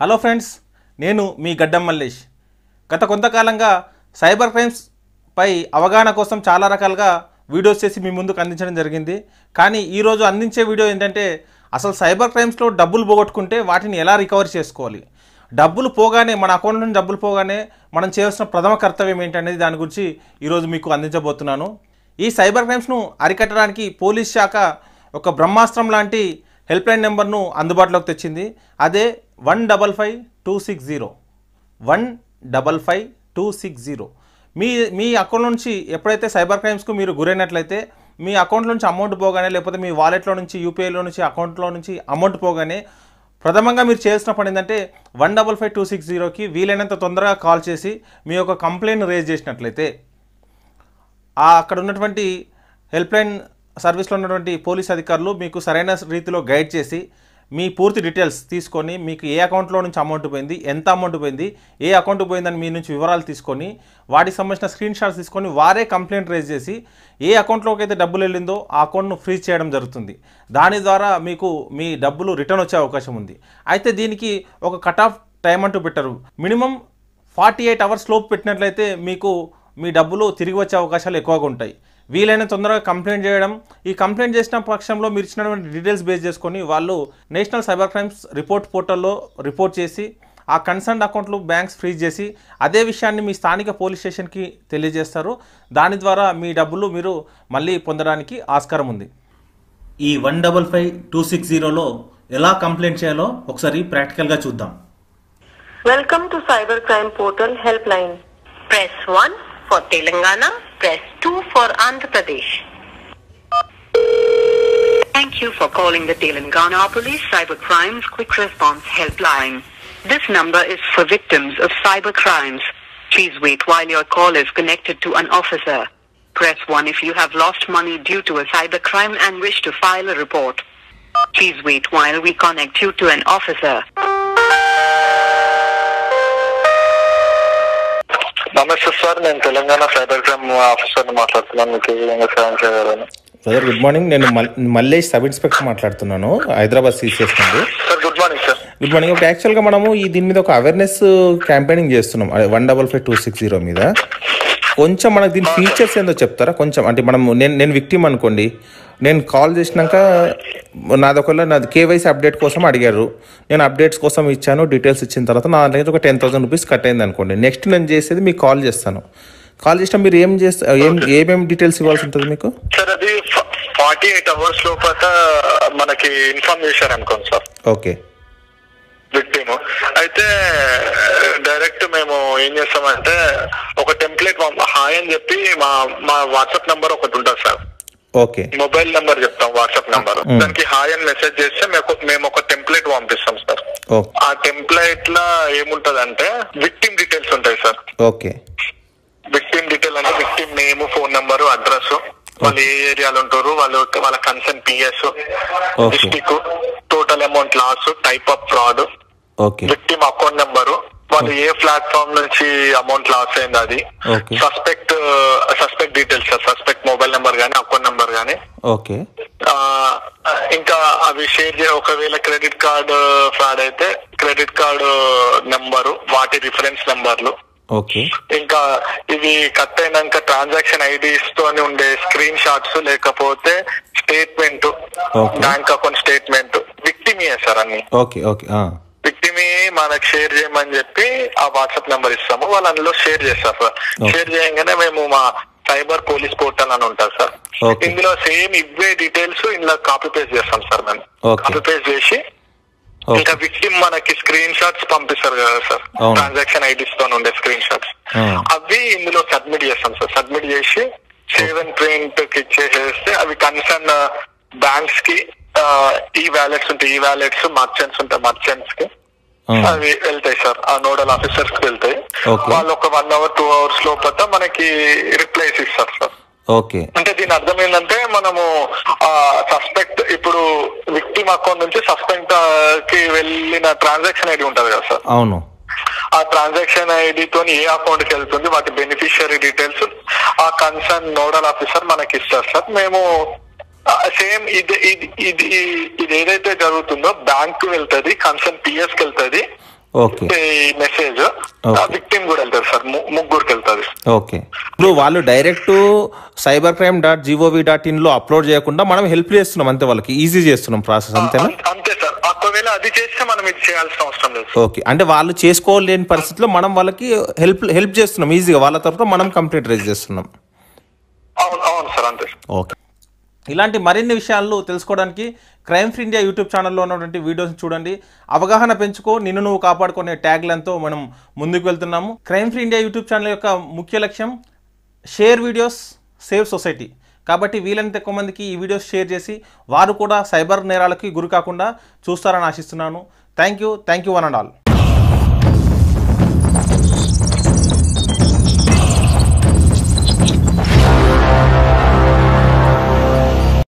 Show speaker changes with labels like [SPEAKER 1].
[SPEAKER 1] Hello friends నేను మీ గడ్డం మల్లేష్ గత కొంతకాలంగా సైబర్ క్రైమ్స్ పై అవగాహన కోసం చాలా రకాలుగా వీడియోస్ చేసి మీ ముందుకు అందించడం జరిగింది కానీ ఈరోజు అందించే వీడియో ఏంటంటే అసలు సైబర్ క్రైమ్స్లో డబ్బులు పోగొట్టుకుంటే వాటిని ఎలా రికవర్ చేసుకోవాలి డబ్బులు పోగానే మన అకౌంట్ నుంచి డబ్బులు పోగానే మనం చేయాల్సిన ప్రథమ కర్తవ్యం ఏంటనేది దాని గురించి ఈరోజు మీకు అందించబోతున్నాను ఈ సైబర్ క్రైమ్స్ను అరికట్టడానికి పోలీస్ శాఖ ఒక బ్రహ్మాస్త్రం లాంటి హెల్ప్ లైన్ నెంబర్ను అందుబాటులోకి తెచ్చింది అదే one double five two six zero one double five two six zero మీ మీ అకౌంట్ నుంచి ఎప్పుడైతే సైబర్ క్రైమ్స్కు మీరు గురైనట్లయితే మీ అకౌంట్ నుంచి అమౌంట్ పోగానే లేకపోతే మీ వాలెట్లో నుంచి యూపీఐలో నుంచి అకౌంట్లో నుంచి అమౌంట్ పోగానే ప్రథమంగా మీరు చేయాల్సిన పని ఏంటంటే one double five two six జీరోకి వీలైనంత తొందరగా కాల్ చేసి మీ యొక్క కంప్లైంట్ రేజ్ చేసినట్లయితే ఆ అక్కడ ఉన్నటువంటి హెల్ప్ లైన్ సర్వీస్లో ఉన్నటువంటి పోలీస్ అధికారులు మీకు సరైన రీతిలో గైడ్ చేసి మీ పూర్తి డీటెయిల్స్ తీసుకొని మీకు ఏ అకౌంట్లో నుంచి అమౌంట్ పోయింది ఎంత అమౌంట్ పోయింది ఏ అకౌంట్ పోయిందని మీ నుంచి వివరాలు తీసుకొని వాటికి సంబంధించిన స్క్రీన్ షాట్స్ తీసుకొని వారే కంప్లైంట్ రేజ్ చేసి ఏ అకౌంట్లోకి అయితే డబ్బులు వెళ్ళిందో ఆ అకౌంట్ను ఫ్రీజ్ చేయడం జరుగుతుంది దాని ద్వారా మీకు మీ డబ్బులు రిటర్న్ వచ్చే అవకాశం ఉంది అయితే దీనికి ఒక కట్ ఆఫ్ టైం అంటూ పెట్టరు మినిమం ఫార్టీ ఎయిట్ అవర్స్ లోపు పెట్టినట్లయితే మీకు మీ డబ్బులు తిరిగి వచ్చే అవకాశాలు ఎక్కువగా ఉంటాయి వీలైన తొందరగా కంప్లైంట్ చేయడం ఈ కంప్లైంట్ చేసిన పక్షంలో మీరు ఇచ్చినటువంటి డీటెయిల్స్ బేస్ చేసుకొని వాళ్ళు నేషనల్ సైబర్ క్రైమ్స్ రిపోర్ట్ పోర్టల్లో రిపోర్ట్ చేసి ఆ కన్సర్న్ అకౌంట్లు బ్యాంక్స్ ఫ్రీజ్ చేసి అదే విషయాన్ని మీ స్థానిక పోలీస్ స్టేషన్కి తెలియజేస్తారు దాని ద్వారా మీ డబ్బులు మీరు మళ్ళీ పొందడానికి ఆస్కారం ఉంది ఈ one double five two six జీరోలో ఎలా కంప్లైంట్ చేయాలో ఒకసారి ప్రాక్టికల్గా చూద్దాం
[SPEAKER 2] Welcome to Cybercrime Portal Helpline.
[SPEAKER 3] Press 1 for Telangana. Press 2 for Andhra Pradesh.
[SPEAKER 4] Thank you for calling the Telangana Police Cyber Crimes Quick Response Helpline. This number is for victims of cyber crimes. Please wait while your call is connected to an officer. Press 1 if you have lost money due to a cyber crime and wish to file a report. Please wait while we connect you to an officer.
[SPEAKER 5] నమస్తే sir నేను Telangana cyber crime officer మాట్లాడుతున్నాను మీకు ఏ విధంగా సాయం చేయగలను
[SPEAKER 1] brother good morning నేను మల్ Mallesh sub inspector మాట్లాడుతున్నాను హైదరాబాద్ సీసీఎస్ నుండి
[SPEAKER 5] sir good morning sir
[SPEAKER 1] good morning ఇప్పుడు యాక్చువల్గా మనము ఈ దీని మీద ఒక అవేర్నెస్ క్యాంపెయినింగ్ చేస్తున్నాం అదే one double five two six zero మీద కొంచెం మనకు దీని ఫీచర్స్ ఏందో చెప్తారా కొంచెం అంటే మనం నేను నేను విక్టిమ్ అనుకోండి నేను కాల్ చేసినాక నాది ఒకవేళ నాది కేవైసీ అప్డేట్ కోసం అడిగారు నేను అప్డేట్స్ కోసం ఇచ్చాను డీటెయిల్స్ ఇచ్చిన తర్వాత నా దగ్గర ఒక టెన్ థౌసండ్ రూపీస్ కట్ అయింది అనుకోండి నెక్స్ట్ నేను చేసేది మీకు కాల్ చేస్తాను కాల్ చేసినా మీరు ఏం చేస్తా ఏం ఏమేమి డీటెయిల్స్ ఇవ్వాల్సి ఉంటుంది మీకు
[SPEAKER 5] సార్ అది ఫార్టీ ఎయిట్ అవర్స్ లోపల మనకి ఇన్ఫార్మ్ చేశారు అనుకోండి సార్
[SPEAKER 1] ఓకే
[SPEAKER 5] విక్టిమ్ అయితే డైరెక్ట్ మేము ఏం చేస్తామంటే ఒక టెంప్లెట్ హాయ్ అని చెప్పి మా మా వాట్సాప్ నంబర్ ఒకటి ఉంటుంది సార్
[SPEAKER 1] ఓకే
[SPEAKER 5] మొబైల్ నంబర్ చెప్తాం వాట్సాప్ నంబర్ దానికి హాయ్ అని మెసేజ్ చేస్తే మేము మేము ఒక టెంప్లెట్ పంపిస్తాం సార్
[SPEAKER 1] ఓకే
[SPEAKER 5] ఆ టెంప్లెట్ లో ఏముంటదంటే విక్టిమ్ డీటెయిల్స్ ఉంటాయి సార్
[SPEAKER 1] ఓకే
[SPEAKER 5] విక్టిమ్ డీటెయిల్ అంటే victim name phone number address వాళ్ళు ఏ ఏరియాలో ఉంటారు వాళ్ళు వాళ్ళ concern PS
[SPEAKER 1] Okay.
[SPEAKER 5] District total amount loss type of fraud
[SPEAKER 1] okay
[SPEAKER 5] victim account number వాళ్ళు ఏ ప్లాట్ఫామ్ నుంచి అమౌంట్ లాస్ అయింది అది
[SPEAKER 1] Okay.
[SPEAKER 5] Suspect suspect details sir suspect mobile number గానీ అకౌంట్ నెంబర్ గానీ
[SPEAKER 1] ఓకే
[SPEAKER 5] ఆ, ఇంకా అవి షేర్ చే ఒకవేళ క్రెడిట్ కార్డ్ ఫ్రాడ్ అయితే క్రెడిట్ కార్డు నెంబరు వాటి రిఫరెన్స్ నెంబర్లు
[SPEAKER 1] ఓకే
[SPEAKER 5] ఇంకా ఇవి కట్ అయినాక ట్రాన్సాక్షన్ ఐడీస్ తోని ఉండే స్క్రీన్ షాట్స్ లేకపోతే statement
[SPEAKER 1] Okay.
[SPEAKER 5] Bank account statement victim sir అన్ని
[SPEAKER 1] ఓకే ఓకే
[SPEAKER 5] విక్టిమ్ మనకు షేర్ చేయమని చెప్పి ఆ వాట్సాప్ నెంబర్ ఇస్తాము వాళ్ళు అందులో షేర్ చేస్తారు సార్
[SPEAKER 1] Okay.
[SPEAKER 5] షేర్ చేయగానే మేము మా సైబర్ పోలీస్ పోర్టల్ అని ఉంటుంది సార్
[SPEAKER 1] Okay.
[SPEAKER 5] ఇందులో సేమ్ ఇవే డీటెయిల్స్ ఇందులో కాపీ పేస్ట్ చేస్తాం సార్ మేము
[SPEAKER 1] Okay.
[SPEAKER 5] కాపీ పేస్ట్ చేసి
[SPEAKER 1] ఓకే
[SPEAKER 5] ఇంకా విక్టిమ్ మనకి స్క్రీన్ షాట్స్ పంపిస్తారు కదా సార్
[SPEAKER 1] అవును.
[SPEAKER 5] ట్రాన్సాక్షన్ ఐడీస్ తో ఉండే స్క్రీన్ షాట్స్
[SPEAKER 1] ఆ.
[SPEAKER 5] అవి ఇందులో సబ్మిట్ చేస్తాం సార్ సబ్మిట్ చేసి సేవ్ అండ్ ప్రింట్ కి ఇచ్చేసేస్తే అవి కన్సర్న్ బ్యాంక్స్ కి ఈ వ్యాలెట్స్ ఉంటాయి ఈ వ్యాలెట్స్ మర్చెంట్స్ ఉంటాయి మర్చెంట్స్ కి
[SPEAKER 1] ఆ.
[SPEAKER 5] అవి వెళ్తాయి సార్ ఆ నోడల్ ఆఫీసర్స్ కి వెళ్తాయి
[SPEAKER 1] Okay.
[SPEAKER 5] వాళ్ళు ఒక వన్ అవర్ టూ అవర్స్ లోపల మనకి రిప్లైస్ ఇస్తారు సార్
[SPEAKER 1] ఓకే
[SPEAKER 5] అంటే దీని అర్థం ఏంటంటే మనము సస్పెక్ట్ ఇప్పుడు విక్టిమ్ అకౌంట్ నుంచి సస్పెక్ట్ కి వెళ్ళిన ట్రాన్సాక్షన్ ఐడి ఉంటది కదా సార్
[SPEAKER 1] అవును
[SPEAKER 5] ఆ ట్రాన్సాక్షన్ ఐడితో ఏ అకౌంట్ కి వెళ్తుంది వాటి బెనిఫిషియరీ డీటెయిల్స్ ఆ కన్సర్న్ నోడల్ ఆఫీసర్ మనకి ఇస్తారు సార్ మేము సేమ్ ఇది ఇది ఇది ఇది ఏదైతే జరుగుతుందో బ్యాంక్ కు వెళ్తుంది కన్సర్న్ పిఎస్ కి వెళ్తుంది
[SPEAKER 1] ఓకే
[SPEAKER 5] ఈ మెసేజ్
[SPEAKER 1] Okay.
[SPEAKER 5] విక్టిమ్ కూడా వెళ్తారు సార్ ము- ముగ్గురికి వెళ్తాది
[SPEAKER 1] ఓకే ఇప్పుడు వాళ్ళు direct cyber crime dot gov dot ఇన్లో అప్లోడ్ చేయకుండా మనం హెల్ప్ చేస్తున్నాం అంతే వాళ్ళకి ఈజీ చేస్తున్నాం ప్రాసెస్ అంతేనా
[SPEAKER 5] అంత- అంతే సార్ ఒకవేళ అది చేస్తే మనం ఇది చేయాల్సిన అవసరం లేదు
[SPEAKER 1] ఓకే అంటే వాళ్ళు చేసుకోలేని పరిస్థితిలో మనం వాళ్ళకి హెల్ప్ హెల్ప్ చేస్తున్నాం ఈజీగా వాళ్ళ తరఫున మనం కంప్లైంట్ రైజ్ చేస్తున్నాం
[SPEAKER 5] అవును అవును సార్ అంతే సార్
[SPEAKER 1] ఓకే ఇలాంటి మరిన్ని విషయాలు తెలుసుకోవడానికి క్రైమ్ ఫ్రీ ఇండియా యూట్యూబ్ ఛానల్లో ఉన్నటువంటి వీడియోస్ చూడండి అవగాహన పెంచుకో నిన్ను నువ్వు కాపాడుకునే ట్యాగ్లతో మనం ముందుకు వెళ్తున్నాము crime free India YouTube channel యొక్క ముఖ్య లక్ష్యం షేర్ వీడియోస్ సేవ్ సొసైటీ కాబట్టి వీలైనంత ఎక్కువ మందికి ఈ వీడియోస్ షేర్ చేసి వారు కూడా సైబర్ నేరాలకి గురి కాకుండా చూస్తారని ఆశిస్తున్నాను thank you thank you one and all